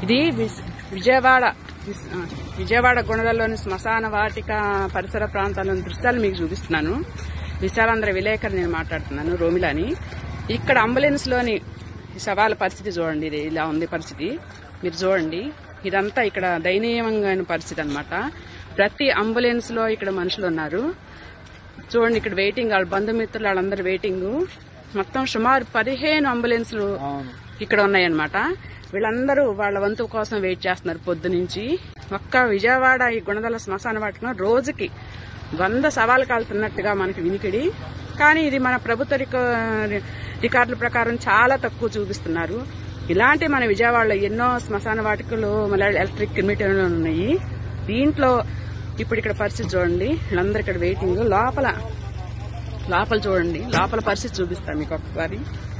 ఇది విస్- విజయవాడ విస్- ఆ, విజయవాడ గుణదల్లోని శ్మశాన వాటిక పరిసర ప్రాంతాల్లోని దృశ్యాలు మీకు చూపిస్తున్నాను విశాలాంధ్ర విలేకరు నేను మాట్లాడుతున్నాను రోమిలాని ఇక్కడ అంబులెన్స్ లోని ఈ శవాల పరిస్థితి చూడండి ఇది ఇలా ఉంది పరిస్థితి మీరు చూడండి ఇదంతా ఇక్కడ దయనీయంగా పరిస్థితి అన్నమాట ప్రతి అంబులెన్స్ లో ఇక్కడ మనుషులు ఉన్నారు చూడండి ఇక్కడ వెయిటింగ్ వాళ్ళ బంధుమిత్రులు వాళ్ళందరూ వెయిటింగ్ మొత్తం సుమారు పదిహేను అంబులెన్స్లు ఇక్కడ ఉన్నాయన్నమాట వీళ్ళందరూ వాళ్ళ వంతు కోసం వెయిట్ చేస్తున్నారు పొద్దు నుంచి ఒక్క విజయవాడ ఈ గుణదల శ్మశాన వాటిలో రోజుకి వంద సవాలు కాలుతున్నట్టుగా మనకి వినికిడి కానీ ఇది మన ప్రభుత్వ రిక- రికార్డుల ప్రకారం చాలా తక్కువ చూపిస్తున్నారు ఇలాంటి మన విజయవాడలో ఎన్నో శ్మశాన వాటికలు మళ్ళీ ఎలక్ట్రిక్ కిలోమీటర్లు ఉన్నాయి దీంట్లో ఇప్పుడు ఇక్కడ పరిస్థితి చూడండి వీళ్ళందరూ ఇక్కడ వెయిటింగ్ లోపల లోపల చూడండి లోపల పరిస్థితి చూపిస్తాను మీకు ఒకసారి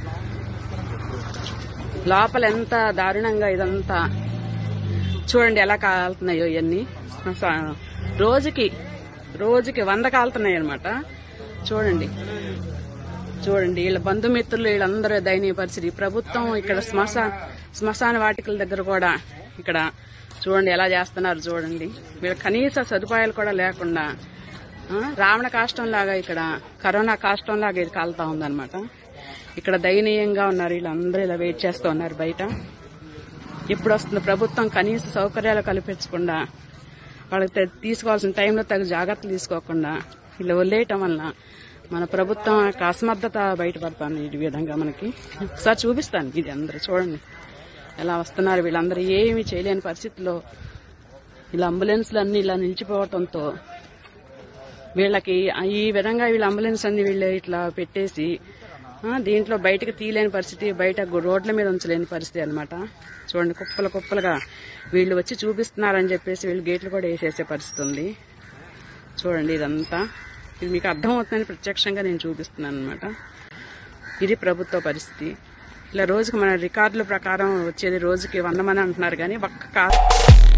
లోపల ఎంత దారుణంగా ఇదంతా చూడండి ఎలా కాలుతున్నాయో ఇవన్నీ శ్మశా- రోజుకి రోజుకి వంద కాలుతున్నాయి అనమాట చూడండి చూడండి వీళ్ళ బంధుమిత్రులు వీళ్ళందరూ దయనీయ పరిస్థితి ప్రభుత్వం ఇక్కడ శ్మశా శ్మశాన వాటికల దగ్గర కూడా ఇక్కడ చూడండి ఎలా చేస్తున్నారు చూడండి వీళ్ళ కనీస సదుపాయాలు కూడా లేకుండా ఆ, రావణ కాష్టం లాగా ఇక్కడ కరోనా కాష్టం లాగా ఇది కాలుతా ఉందన్నమాట ఇక్కడ దయనీయంగా ఉన్నారు వీళ్ళందరూ ఇలా వెయిట్ చేస్తూ ఉన్నారు బయట ఇప్పుడు వస్తుంది ప్రభుత్వం కనీస సౌకర్యాలు కల్పించకుండా వాళ్ళకి తె- తీసుకోవాల్సిన టైంలో తగు జాగ్రత్తలు తీసుకోకుండా ఇలా వదిలేయటం వల్ల మన ప్రభుత్వం యొక్క అసమర్థత బయటపడుతుంది ఈ విధంగా మనకి ఒకసారి చూపిస్తాను ఇది అందరూ చూడండి ఎలా వస్తున్నారు వీళ్ళందరూ ఏమీ చేయలేని పరిస్థితిలో ఇలా అంబులెన్స్లు అన్ని ఇలా నిలిచిపోవడంతో వీళ్ళకి ఈ విధంగా వీళ్ళ అంబులెన్స్ అన్ని వీళ్ళు ఇట్లా పెట్టేసి ఆ, దీంట్లో బయటకు తీయలేని పరిస్థితి బయట గు- రోడ్ల మీద ఉంచలేని పరిస్థితి అన్నమాట చూడండి కుప్పలు కుప్పలుగా వీళ్ళు వచ్చి చూపిస్తున్నారని చెప్పేసి వీళ్ళు గేట్లు కూడా వేసేసే పరిస్థితి ఉంది చూడండి ఇదంతా ఇది మీకు అర్థమవుతుందని ప్రత్యక్షంగా నేను చూపిస్తున్నాను అనమాట ఇది ప్రభుత్వ పరిస్థితి ఇలా రోజుకి మన రికార్డుల ప్రకారం వచ్చేది రోజుకి వంద మంది అంటున్నారు కానీ ఒక్క కా